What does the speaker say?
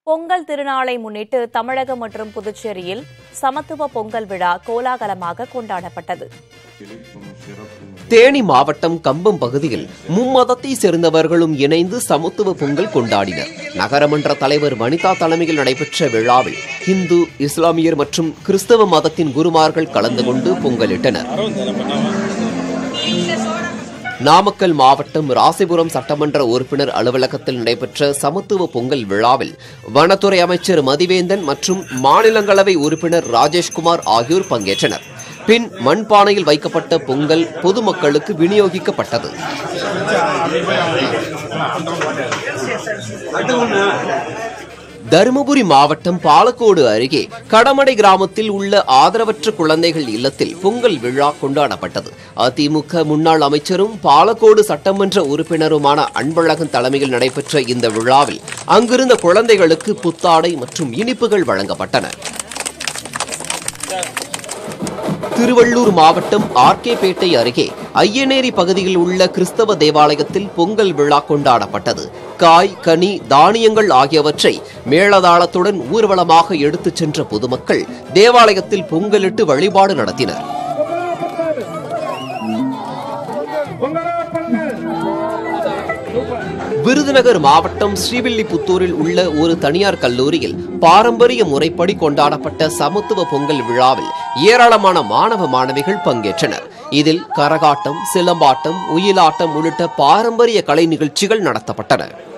பொங்கல் திருநாளை முன்னிட்டு தமிழகம் மற்றும் புதுச்சேரியில் சமத்துவ பொங்கல் விழா கோலாகலமாக கொண்டாடப்பட்டது தேனி மாவட்டம் கம்பம் பகுதியில் மும்மதத்தை சேர்ந்தவர்களும் இணைந்து சமத்துவ பொங்கல் கொண்டாடினர் நகரமன்ற தலைவர் வனிதா தலைமையில் நடைபெற்ற விழாவில் இந்து இஸ்லாமியர் மற்றும் கிறிஸ்தவ மதத்தின் குருமார்கள் கலந்து கொண்டு பொங்கலிட்டனர் நாமக்கல் மாவட்டம் ராசிபுரம் சட்டமன்ற உறுப்பினர் அலுவலகத்தில் நடைபெற்ற சமத்துவ பொங்கல் விழாவில் வனத்துறை அமைச்சர் மதிவேந்தன் மற்றும் மாநிலங்களவை உறுப்பினர் ராஜேஷ்குமார் ஆகியோர் பங்கேற்றனர் பின் மண்பானையில் வைக்கப்பட்ட பொங்கல் பொதுமக்களுக்கு விநியோகிக்கப்பட்டது தருமபுரி மாவட்டம் பாலக்கோடு அருகே கடமடை கிராமத்தில் உள்ள ஆதரவற்ற குழந்தைகள் இல்லத்தில் பொங்கல் விழா கொண்டாடப்பட்டது அதிமுக முன்னாள் அமைச்சரும் பாலக்கோடு சட்டமன்ற உறுப்பினருமான அன்பழகன் தலைமையில் நடைபெற்ற இந்த விழாவில் அங்கிருந்த குழந்தைகளுக்கு புத்தாடை மற்றும் இனிப்புகள் வழங்கப்பட்டன திருவள்ளூர் மாவட்டம் ஆர்கேபேட்டை அருகே ஐயனேரி பகுதியில் உள்ள கிறிஸ்தவ தேவாலயத்தில் பொங்கல் விழா கொண்டாடப்பட்டது காய் கனி தானியங்கள் ஆகியவற்றை மேளதாளத்துடன் ஊர்வலமாக எடுத்துச் சென்ற பொதுமக்கள் தேவாலயத்தில் பொங்கலிட்டு வழிபாடு நடத்தினர் விருதுநகர் மாவட்டம் ஸ்ரீவில்லிபுத்தூரில் உள்ள ஒரு தனியார் கல்லூரியில் பாரம்பரிய முறைப்படி கொண்டாடப்பட்ட சமத்துவ பொங்கல் விழாவில் ஏராளமான மாணவ மாணவிகள் பங்கேற்றனர் இதில் கரகாட்டம் சிலம்பாட்டம் ஒயிலாட்டம் உள்ளிட்ட பாரம்பரிய கலை நிகழ்ச்சிகள் நடத்தப்பட்டன